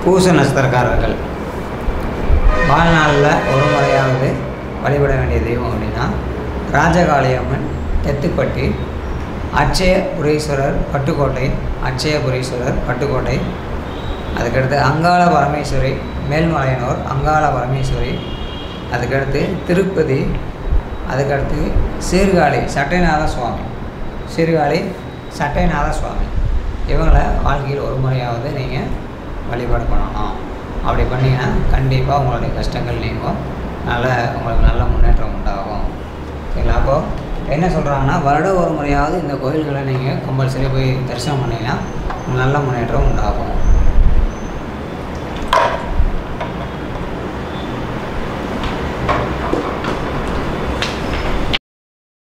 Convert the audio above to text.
பூச நட்சத்திரக்காரர்கள் வாழ்நாளில் ஒரு முறையாவது வழிபட வேண்டிய தெய்வம் அப்படின்னா ராஜகாளியம்மன் தெத்துப்பட்டி அட்சயபுரீஸ்வரர் பட்டுக்கோட்டை அட்சயபுரீஸ்வரர் பட்டுக்கோட்டை அதுக்கடுத்து அங்காள பரமேஸ்வரி மேல்மலையனூர் அங்காள பரமேஸ்வரி அதுக்கடுத்து திருப்பதி அதுக்கடுத்து சீர்காழி சட்டைநாத சுவாமி சீர்காழி சட்டைநாத சுவாமி இவங்களை வாழ்க்கையில் ஒரு முறையாவது நீங்கள் வழிபாடு பண்ணணும் அப்படி பண்ணிங்கன்னா கண்டிப்பாக உங்களுடைய கஷ்டங்கள் நீங்கும் நல்ல உங்களுக்கு நல்ல முன்னேற்றம் உண்டாகும் சரிங்களா அப்போது என்ன சொல்கிறாங்கன்னா வருடம் ஒரு முறையாவது இந்த கோயில்களை நீங்கள் கம்பல்சரி போய் தரிசனம் பண்ணிங்கன்னா உங்களுக்கு நல்ல முன்னேற்றம் உண்டாகும்